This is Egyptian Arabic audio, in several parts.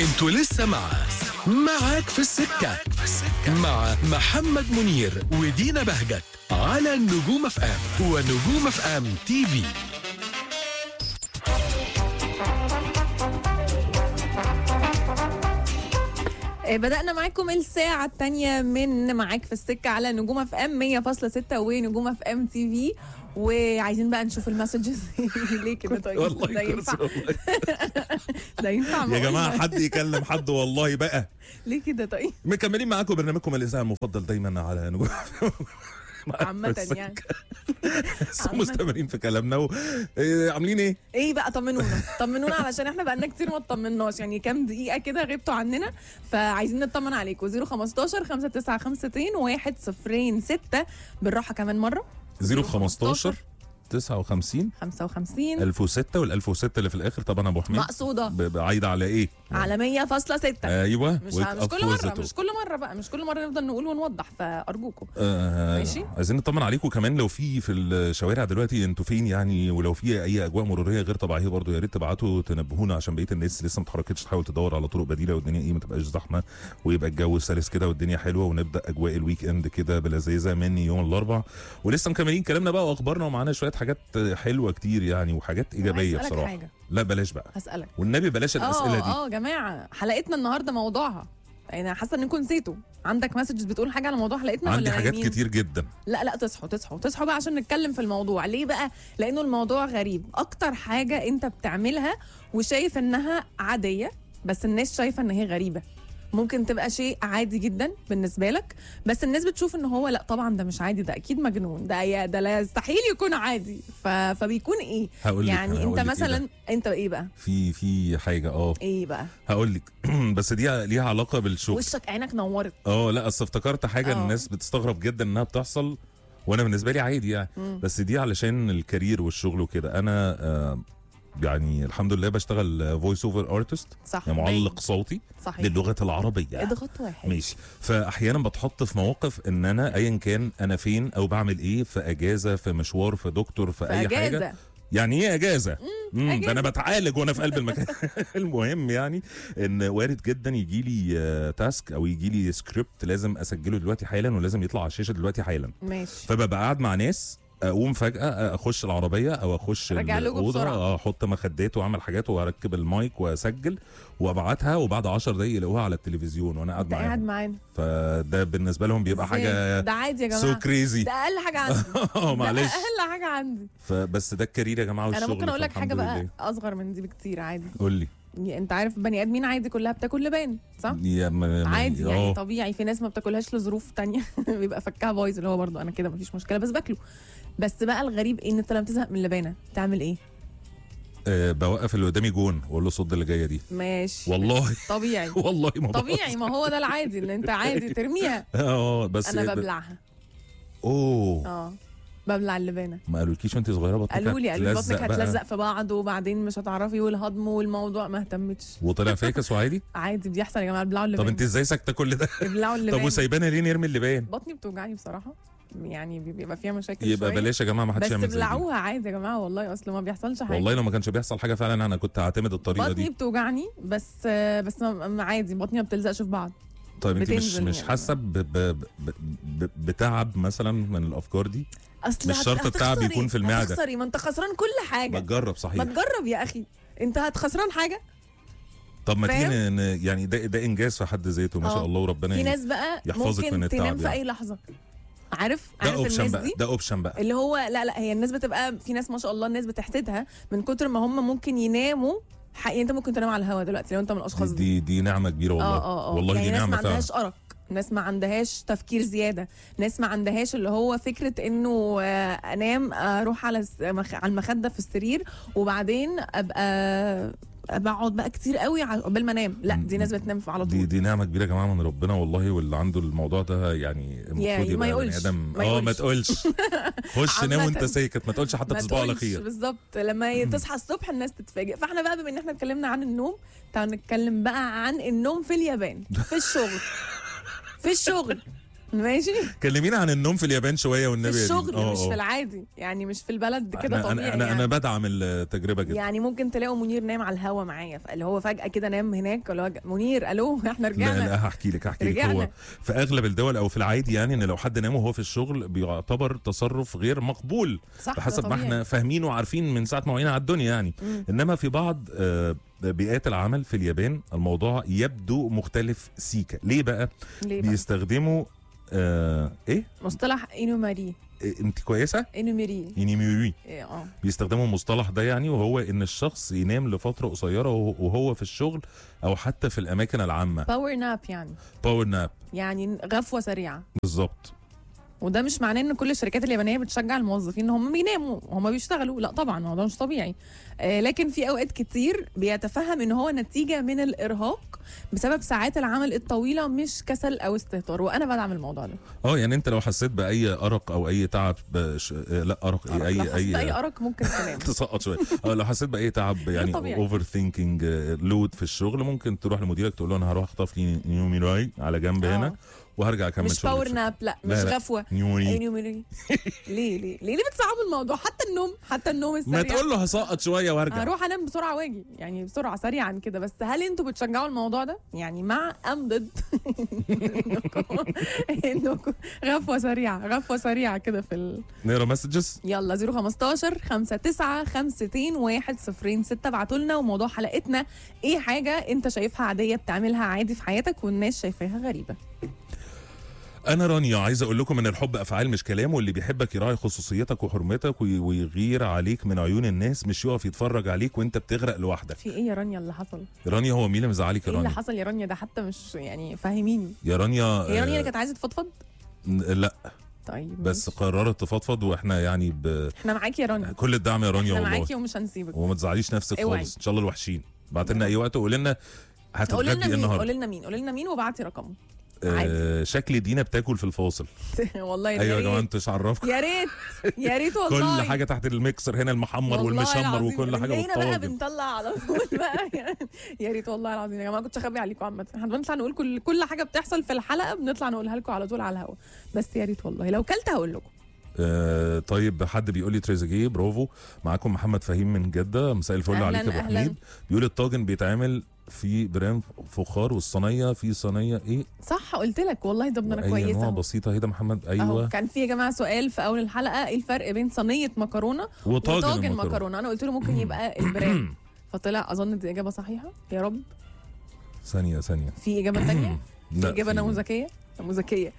انتوا لسه مع معاك في السكة مع محمد منير ودينا بهجت على النجوم اف ام ونجوم اف ام تي في آه، بدأنا معاكم الساعة الثانية من معاك في السكة على نجوم اف ام 100.6 ونجوم اف ام تي في وعايزين بقى نشوف المسجز ليه كده طيب والله ده ينفع كرسي والله. ده ينفع يا معقول؟ جماعه حد يكلم حد والله بقى ليه كده طيب مكملين معاكم برنامجكم الاذاعي المفضل دايما على نجوم عامة يعني لسه مستمرين في كلامنا و... إيه، عاملين ايه؟ ايه بقى طمنونا طمنونا علشان احنا بقالنا كتير ما اطمناش يعني كام دقيقة كده غبتوا عننا فعايزين نطمن عليكم 015 5952 106 بالراحة كمان مرة 015 59 55 1006 وال 1006 اللي في الاخر طبعا ابو حميد مقصودة ب- بعيدة على ايه؟ على 100.6 ايوه مش wake مش up كل مرة positive. مش كل مرة بقى مش كل مرة نفضل نقول ونوضح فأرجوكم آه ماشي. عايزين نطمن عليكم كمان لو في في الشوارع دلوقتي انتوا فين يعني ولو في اي اجواء مروريه غير طبيعيه برضو يا ريت تبعتوا تنبهونا عشان بقيه الناس لسه ما اتحركتش تحاول تدور على طرق بديله والدنيا ايه ما تبقاش زحمه ويبقى الجو سلس كده والدنيا حلوه ونبدا اجواء الويك اند كده بلذيذه من يوم الاربع ولسه مكملين كلامنا بقى واخبارنا ومعانا شويه حاجات حلوه كتير يعني وحاجات ايجابيه هسألك بصراحه حاجة لا بلاش بقى هسألك والنبي بلاش الاسئله اه دي اه يا جماعة حلقتنا النهاردة موضوعها يعني حاسة انكم نسيتوا عندك مسجز بتقول حاجة على موضوع حلقتنا عندي ولا حاجات نايمين؟ كتير جدا لا لا تصحوا تصحوا تصحوا بقى عشان نتكلم في الموضوع ليه بقى لانه الموضوع غريب اكتر حاجة انت بتعملها وشايف انها عادية بس الناس شايفة ان هي غريبة ممكن تبقى شيء عادي جدا بالنسبة لك بس الناس بتشوف ان هو لا طبعا ده مش عادي ده اكيد مجنون ده يا- ده لا يستحيل يكون عادي ف... فبيكون ايه هقول لك يعني أنا انت هقول لك إيه مثلا ده. انت ايه بقى في في حاجه اه ايه بقى هقول لك بس دي ليها علاقه بالشغل وشك عينك نورت اه لا اصل افتكرت حاجه آه. الناس بتستغرب جدا انها بتحصل وانا بالنسبه لي عادي يعني مم. بس دي علشان الكارير والشغل وكده انا آه يعني الحمد لله بشتغل فويس اوفر ارتست صح يعني معلق صوتي صحيح للغه العربيه اضغط واحد ماشي فاحيانا بتحط في مواقف ان انا ايا كان انا فين او بعمل ايه في اجازه في مشوار في دكتور في, في اي حاجه اجازه يعني ايه اجازه امم أجازة. ده انا بتعالج وانا في قلب المكان المهم يعني ان وارد جدا يجي لي تاسك او يجي لي سكريبت لازم اسجله دلوقتي حالا ولازم يطلع على الشاشه دلوقتي حالا ماشي فببقى قاعد مع ناس اقوم فجاه اخش العربيه او اخش رجع لكم الاوضه بسرعة. آه، احط مخدات واعمل حاجات واركب المايك واسجل وابعتها وبعد 10 دقايق يلاقوها على التلفزيون وانا قاعد انت قاعد معاهم معانا فده بالنسبه لهم بيبقى إزاي؟ حاجه ده عادي يا سو جماعه كريزي ده اقل حاجه عندي اه ده معلش اقل حاجه عندي فبس ده الكارير يا جماعه والشغل انا ممكن اقول لك حاجه فالحمد بقى لله. اصغر من دي بكتير عادي قول لي يعني انت عارف بني ادمين عادي كلها بتاكل لبان صح يا ما ما- عادي يعني آه. طبيعي في ناس ما بتاكلهاش لظروف تانية بيبقى فكها بايظ اللي هو برضه انا كده مفيش مشكله بس باكله بس بقى الغريب ايه ان انت لما تزهق من اللبانه تعمل ايه آه بوقف اللي قدامي جون واقول له صد اللي جايه دي ماشي والله طبيعي والله ما طبيعي ما هو ده العادي اللي انت عادي ترميها اه بس انا ب- ببلعها اوه اه ببلع اللبانه ما قالولكيش وانت صغيره بطنك قالوا لي قالوا لي هتلزق بطنك بقى؟ هتلزق في بعض وبعدين مش هتعرفي والهضم والموضوع ما اهتمتش وطلع فاكس وعادي عادي بيحصل يا جماعه بيبلعوا اللبان طب انت ازاي ساكته كل ده بيبلعوا طب اللبان وسايبانا ليه نرمي اللبان بطني بتوجعني بصراحه يعني بيبقى فيها مشاكل يبقى شوية. بلاش يا جماعه ما حدش بس يعمل زي دي بلعوها عادي يا جماعه والله اصل ما بيحصلش حاجه والله لو ما كانش بيحصل حاجه فعلا انا كنت هعتمد الطريقه بطني دي بتوجعني بس بس ما- ما عادي بطني ما بتلزقش في بعض طيب انت مش بتنزل مش يعني. حاسه ب- ب- ب- ب- بتعب مثلا من الافكار دي اصل مش هت- شرط التعب هتخسري- يكون في المعدة. هتخسري ما انت خسران كل حاجه ما تجرب ما صحيح تجرب يا اخي انت هتخسران حاجه طب ما فاهم؟ تيجي ن- يعني ده ده انجاز في حد ذاته ما شاء اه. الله وربنا في ي- ناس بقى يحفظك ممكن من التعب تنام في يعني. اي لحظه عارف ده عارف اوبشن الناس بقى دي ده اوبشن بقى اللي هو لا لا هي الناس بتبقى في ناس ما شاء الله الناس بتحسدها من كتر ما هم ممكن يناموا حقيقي انت ممكن تنام على الهوا دلوقتي لو انت من الاشخاص دي دي دي نعمه كبيره والله اه اه اه والله يعني دي ناس ما نعمه فعلا عندهاش ارق ناس ما عندهاش تفكير زياده ناس ما عندهاش اللي هو فكره انه آه، انام اروح على الس- مخ- على المخده في السرير وبعدين ابقى بقعد بقى كتير قوي ع- قبل ما انام لا دي ناس بتنام على دي طول دي نعمه كبيره يا جماعه من ربنا والله واللي عنده الموضوع ده يعني المفروض يعني ما يبقى بني يقولش، ادم ما اه ما يقولش. تقولش خش نام وانت عامة. ساكت ما تقولش حتى ما تصبحوا على تقولش خير بالظبط لما ي- تصحى الصبح الناس تتفاجئ فاحنا بقى بما ان احنا اتكلمنا عن النوم تعالوا نتكلم بقى عن النوم في اليابان في الشغل في الشغل ماشي كلمينا عن النوم في اليابان شويه في والنبي يا دين. الشغل آه، مش آه. في العادي يعني مش في البلد كده انا طبيعي انا انا, يعني. أنا بدعم التجربه جدا يعني ممكن تلاقوا منير نام على الهوا معايا اللي هو فجأة كده نام هناك اللي هو ج- منير الو احنا لا رجعنا لا هحكي لك هحكي لك رجعنا. هو في اغلب الدول او في العادي يعني ان لو حد نام وهو في الشغل بيعتبر تصرف غير مقبول صح ده بحسب ما طبيعي. احنا فاهمين وعارفين من ساعه ما وعينا على الدنيا يعني مم. انما في بعض آه، بيئات العمل في اليابان الموضوع يبدو مختلف سيكا ليه بقى ليه بقى؟ بيستخدموا آه ايه مصطلح انوماري إيه، انت كويسه انوميري ينيميوري إيه، اه بيستخدموا المصطلح ده يعني وهو ان الشخص ينام لفتره قصيره وهو- وهو في الشغل او حتى في الاماكن العامه باور ناب يعني باور ناب يعني غفوة سريعة بالظبط وده مش معناه ان كل الشركات اليابانيه بتشجع الموظفين ان هم بيناموا هم بيشتغلوا لا طبعا الموضوع مش طبيعي آه لكن في اوقات كتير بيتفهم ان هو نتيجه من الارهاق بسبب ساعات العمل الطويله مش كسل او استهتار وانا بدعم الموضوع ده اه يعني انت لو حسيت باي ارق او اي تعب بش... آه، لا ارق أرق. ايه لو اي حسيت اي اي ارق ممكن تنام تسقط شويه اه لو حسيت باي تعب يعني طبيعي. اوفر ثينكينج لود في الشغل ممكن تروح لمديرك تقول له انا هروح اخطف لي نيوميراي على جنب آه. هنا وهرجع اكمل مش شغلي باور في- ناب لا مش لا، لا. غفوه نيوميراي انوميري ليه ليه ليه ليه بتصعبوا الموضوع حتى النوم حتى النوم ما السريع تقول له هسقط شويه وارجع هروح انام بسرعه واجي يعني بسرعه سريعا كده بس هل انتوا بتشجعوا الموضوع ده يعني مع ام ضد انكم انكم غفوه سريعه غفوه سريعه كده في ال... نقرا مسجز يلا 015 59 52 106 ابعتوا لنا وموضوع حلقتنا ايه حاجه انت شايفها عاديه بتعملها عادي في حياتك والناس شايفاها غريبه انا رانيا عايز اقول لكم ان الحب افعال مش كلام واللي بيحبك يراعي خصوصيتك وحرمتك وي- ويغير عليك من عيون الناس مش يقف يتفرج عليك وانت بتغرق لوحدك في ايه يا رانيا اللي حصل رانيا هو مين اللي مزعلك يا ايه اللي رانيا حصل يا رانيا ده حتى مش يعني فاهميني يا رانيا هي رانيا اللي آه، كانت عايزه تفضفض لا طيب بس ماشي. قررت تفضفض واحنا يعني ب... احنا معاكي يا رانيا كل الدعم يا رانيا احنا والله معاكي ومش هنسيبك وما تزعليش نفسك اوعي. خالص ان شاء الله الوحشين بعت لنا اي وقت وقول لنا قولي لنا هتتغدي ايه مين النهارده قولي لنا مين قولي لنا مين وابعتي رقمه آه شكل دينا بتاكل في الفاصل والله ايوه يا جماعه ريت. انتوا مش عرفكم يا ريت يا ريت كل والله حاجه تحت الميكسر هنا المحمر والله والمشمر العظيم. وكل حاجه بنلاقينا بقى والطاجن بنطلع على طول بقى يا ريت والله العظيم يا جماعه كنت اخبي عليكم عامه احنا بنطلع نقول كل كل حاجه بتحصل في الحلقه بنطلع نقولها لكم على طول على الهوا بس يا ريت والله لو كلت هقول لكم آه طيب حد بيقول لي تريزيجيه برافو معاكم محمد فهيم من جده مساء الفل أهلاً، عليك يا ابو أهلاً. حميد بيقول الطاجن بيتعمل في برام فخار والصينيه في صينيه ايه صح قلت لك والله ده انا اي كويسه نوع أهو. بسيطه هيدا محمد اهو ايوه كان في يا جماعه سؤال في اول الحلقه ايه الفرق بين صينيه مكرونه وطاجن, وطاجن المكرونة. مكرونه انا قلت له ممكن يبقى البرام فطلع اظن دي اجابه صحيحه يا رب ثانيه ثانيه في اجابه تانية في لا، اجابه في- نموذجيه نموذجيه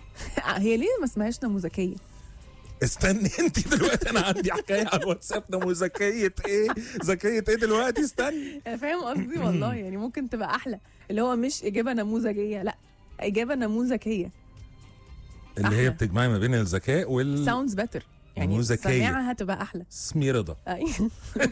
هي ليه ما اسمهاش نموذجيه استني انت دلوقتي انا عندي حكايه على الواتساب نموذجيه ايه ذكيه ايه دلوقتي استني فاهم قصدي والله يعني ممكن تبقى احلى اللي هو مش اجابه نموذجيه لا اجابه نموذجيه اللي هي أحلى. بتجمعي ما بين الذكاء وال ساوندز بيتر يعني نموذجية. سماعها هتبقى احلى اسمي رضا أيوة.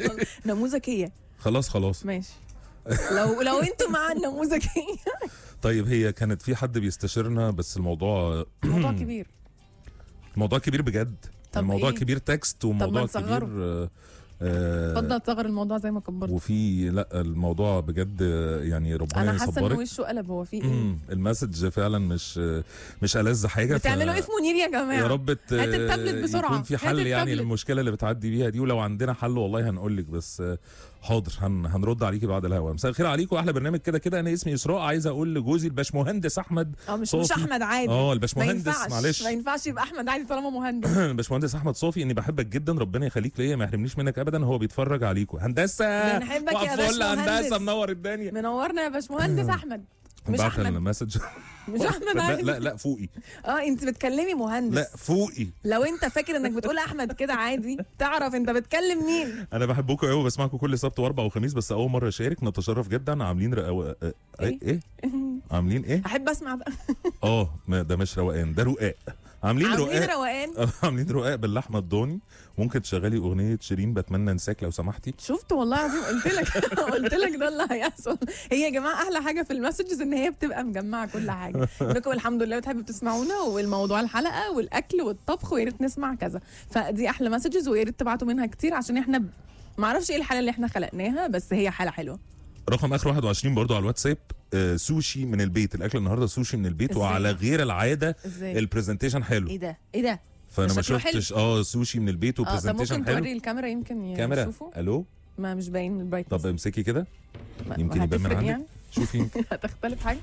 نموذجيه خلاص خلاص ماشي لو لو انتوا مع النموذجيه طيب هي كانت في حد بيستشيرنا بس الموضوع موضوع كبير الموضوع كبير بجد طب الموضوع إيه؟ كبير تكست وموضوع نصغره. كبير آه، آه، اتفضل تصغر الموضوع زي ما كبرت وفي لا الموضوع بجد آه، يعني ربنا انا حاسه ان يصبرك وشه قلب هو في ايه مم، المسج فعلا مش آه، مش ألذ حاجه ف- بتعملوا ايه في منير يا جماعه يا رب ت- هات التابلت بسرعة. يكون في هات حل يعني التابلت. للمشكله اللي بتعدي بيها دي ولو عندنا حل والله هنقول لك بس آه، حاضر هن هنرد عليكي بعد الهوا مساء الخير عليكم احلى برنامج كده كده انا اسمي اسراء عايز اقول لجوزي الباشمهندس احمد اه مش مش صوفي. احمد عادي اه ما الباشمهندس ينفعش معلش ما ينفعش يبقى احمد عادي طالما مهندس الباشمهندس احمد صوفي اني بحبك جدا ربنا يخليك ليا ما يحرمنيش منك ابدا هو بيتفرج عليكم هندسه بنحبك يا وقف فل باشمهندس. هندسه منور الدنيا منورنا يا باشمهندس احمد مش بعت احمد المسج مش احمد لا عادي لا لا فوقي اه انت بتكلمي مهندس لا فوقي لو انت فاكر انك بتقول احمد كده عادي تعرف انت بتكلم مين انا بحبكم قوي وبسمعكم كل سبت واربع وخميس بس اول مره اشارك نتشرف جدا عاملين رقو... آه، ايه ايه عاملين ايه احب اسمع ده اه ما ده مش روقان ده رقاق عاملين عاملين رقاق روقان آه، عاملين رقاق باللحمه الضاني ممكن تشغلي اغنيه شيرين بتمنى انساك لو سمحتي شفت والله العظيم قلت لك قلت لك ده اللي هيحصل هي يا جماعه احلى حاجه في المسجز ان هي بتبقى مجمعه كل حاجه انكم الحمد لله بتحبوا تسمعونا والموضوع الحلقه والاكل والطبخ ويا ريت نسمع كذا فدي احلى مسجز ويا ريت تبعتوا منها كتير عشان احنا ب... ما اعرفش ايه الحاله اللي احنا خلقناها بس هي حاله حلوه رقم اخر 21 برضو على الواتساب آه سوشي من البيت الاكل النهارده سوشي من البيت إزاي؟ وعلى غير العاده ازاي البرزنتيشن حلو ايه ده ايه ده فانا ما شكله حلو. شفتش اه سوشي من البيت اه طب وبرزنتيشن ممكن حلو توري الكاميرا يمكن كاميرا يشوفوا الو ما مش باين البرايتنس طب امسكي كده ما- يمكن ما يبان من هتفرق عندك. يعني شوفي هتختلف حاجه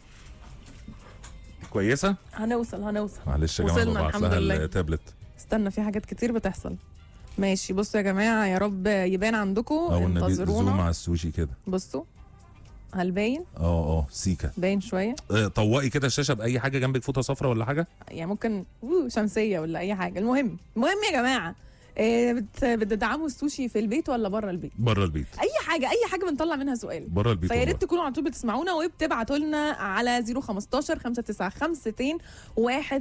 كويسه هنوصل هنوصل معلش يا جماعه وصلنا ببعت الحمد لها لله. التابلت استنى في حاجات كتير بتحصل ماشي بصوا يا جماعه يا رب يبان عندكم او النبي زوم انتظرونا مع السوشي كده بصوا هل باين اه اه سيكا باين شويه آه، طوقي كده الشاشه باي حاجه جنبك فوطه صفرا ولا حاجه يعني ممكن أوه، شمسيه ولا اي حاجه المهم المهم يا جماعه إيه بت- بتدعموا السوشي في البيت ولا بره البيت بره البيت اي حاجه اي حاجه بنطلع منها سؤال بره البيت فيا والله. ريت تكونوا على طول بتسمعونا وبتبعتوا لنا على 015 595 1